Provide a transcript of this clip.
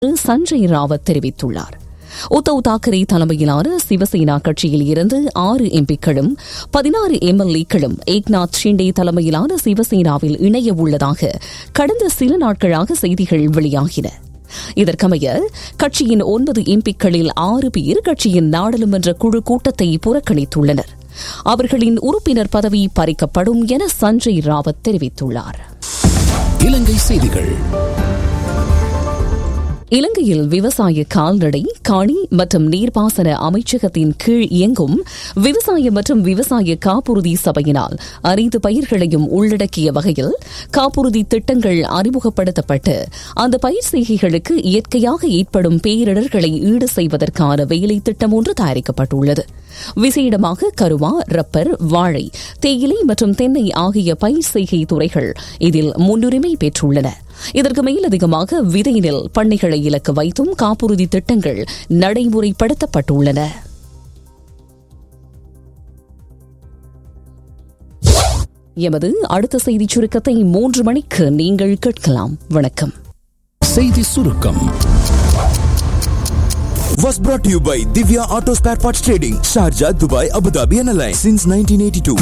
சஞ்சய் ராவத் தெரிவித்துள்ளார் உத்தவ் தாக்கரே தலைமையிலான சிவசேனா கட்சியில் இருந்து ஆறு எம்பிக்களும் பதினாறு எம்எல்ஏக்களும் ஏக்நாத் ஷிண்டே தலைமையிலான சிவசேனாவில் இணைய உள்ளதாக கடந்த சில நாட்களாக செய்திகள் வெளியாகின இதற்கமைய கட்சியின் ஒன்பது எம்பிக்களில் ஆறு பேர் கட்சியின் நாடாளுமன்ற குழு கூட்டத்தை புறக்கணித்துள்ளனர் அவர்களின் உறுப்பினர் பதவி பறிக்கப்படும் என சஞ்சய் ராவத் தெரிவித்துள்ளார் இலங்கை செய்திகள் இலங்கையில் விவசாய கால்நடை காணி மற்றும் நீர்ப்பாசன அமைச்சகத்தின் கீழ் இயங்கும் விவசாய மற்றும் விவசாய காப்புறுதி சபையினால் அனைத்து பயிர்களையும் உள்ளடக்கிய வகையில் காப்புறுதி திட்டங்கள் அறிமுகப்படுத்தப்பட்டு அந்த பயிர் செய்கைகளுக்கு இயற்கையாக ஏற்படும் பேரிடர்களை ஈடு செய்வதற்கான வேலை திட்டம் ஒன்று தயாரிக்கப்பட்டுள்ளது விசேடமாக கருவா ரப்பர் வாழை தேயிலை மற்றும் தென்னை ஆகிய பயிர் செய்கை துறைகள் இதில் முன்னுரிமை பெற்றுள்ளன இதற்கு மேலதிகமாக விதை நெல் பண்ணைகளை இலக்கு வைத்தும் காப்புறுதி திட்டங்கள் நடைமுறைப்படுத்தப்பட்டுள்ளன எமது அடுத்த செய்திச் சுருக்கத்தை மூன்று மணிக்கு நீங்கள் கேட்கலாம் வணக்கம் செய்தி சுருக்கம் was brought to you by Divya Auto Spare Parts Trading, Sharjah, Dubai, Abu Dhabi and Alliance since 1982.